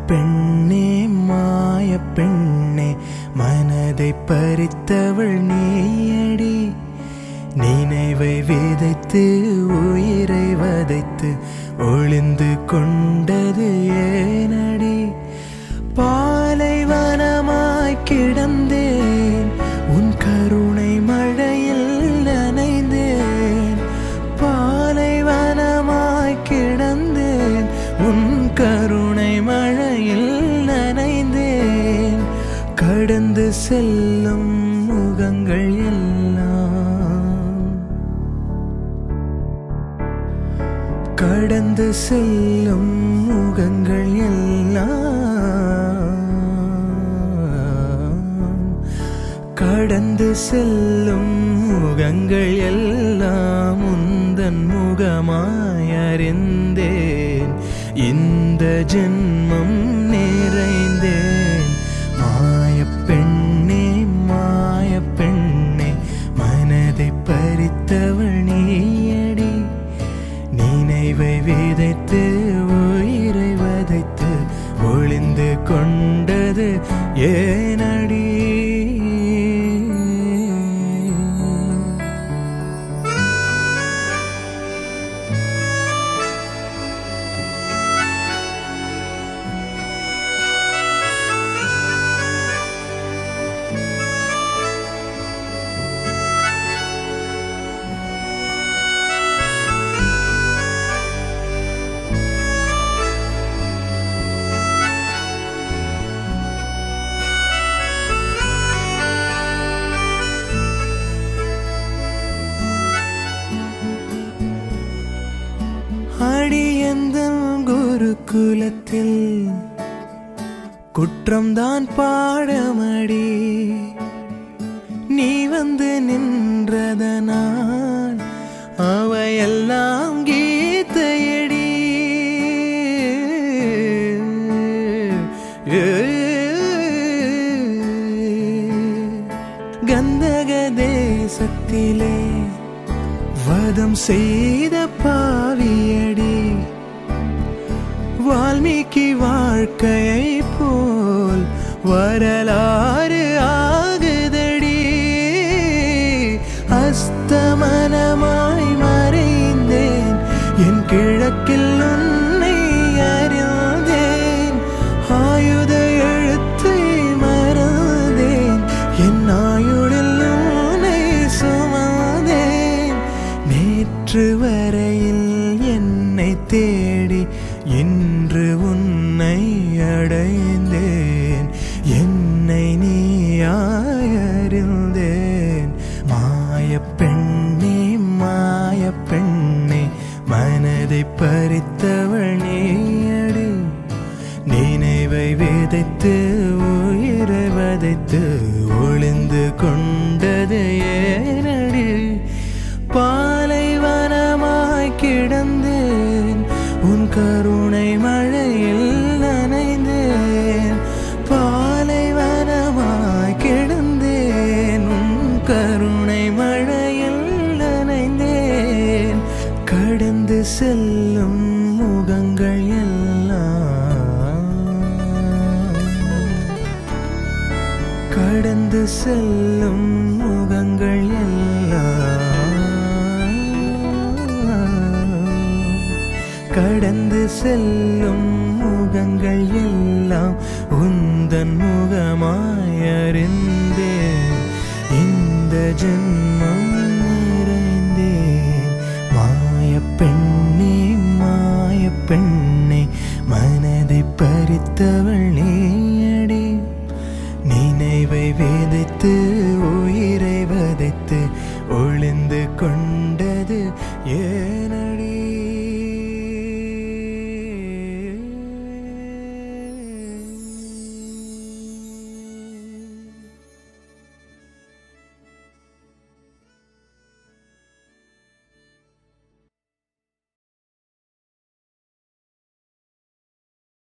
பெண்ணே மாய பெண்ணே மனதை பறித்தவள் நீயடி நினைவை விதைத்து உயிரை வதைத்து ஒளிந்து கொண்டது ஏனடி பாலைவனமாய் கிடந்தேன் உன் கருணை மழையில் நனைந்தேன் பாலைவனமாய் கிடந்தேன் உன் கருணை மழையில் நனைந்தேன் கடந்து செல்லும் முகங்கள் எல்லாம் கடந்து செல்லும் முகங்கள் எல்லாம் கடந்து செல்லும் முகங்கள் எல்லாம் உந்தன் முகமாய் அறிந்தேன் இந்த ஜென்மம் நிறைந்தேன் மாய பெண்ணே மாய பெண்ணே மனதை பறித்தவள் நீயடி நினைவை விதைத்து உயிரை வதைத்து ஒளிந்து கொண்டது ஏனடி அடியந்தன் குருகுலத்தில் குற்றம்தான் பாடமடி நீ வந்து நின்றதனால் அவையெல்லாம் கீதையடி கந்தக தேசத்திலே வதம் செய்த பாவியடி வால்மீகி வாழ்க்கையை போல் வரலாறு ஆகுதடி அஸ்தமனமாய் மறைந்தேன் என் கிழக்கில் உன்னை அறிந்தேன் ஆயுத எழுத்தை மறந்தேன் என் ஆயுளில் உன்னை சுமந்தேன் நேற்று வரையில் என்னை தேடி இன்று உன்னை அடைந்தேன் என்னை நீயாயறிந்தேன் மாய பெண்ணே மாய பெண்ணே மனதை பறித்தவள் நீயடி நினைவை விதைத்து உயிரை வதைத்து ஒளிந்து கொண்டது ஏனடி பாலைவனமாய் கிடந்தேன் உன் கருணை மழையில் நனைந்தேன் பாலைவனமாய் கிடந்தேன் உன் கருணை மழையில் நனைந்தேன் கடந்து செல்லும் முகங்கள் எல்லாம் கடந்து செல்லும் முகங்கள் எல்லாம் கடந்து செல்லும் முகங்கள் எல்லாம் உந்தன் முகமாய் அறிந்தேன் இந்த ஜென்மம் நிறைந்தேன் மாய பெண்ணே மாய பெண்ணே மனதை பறித்தவள் நீ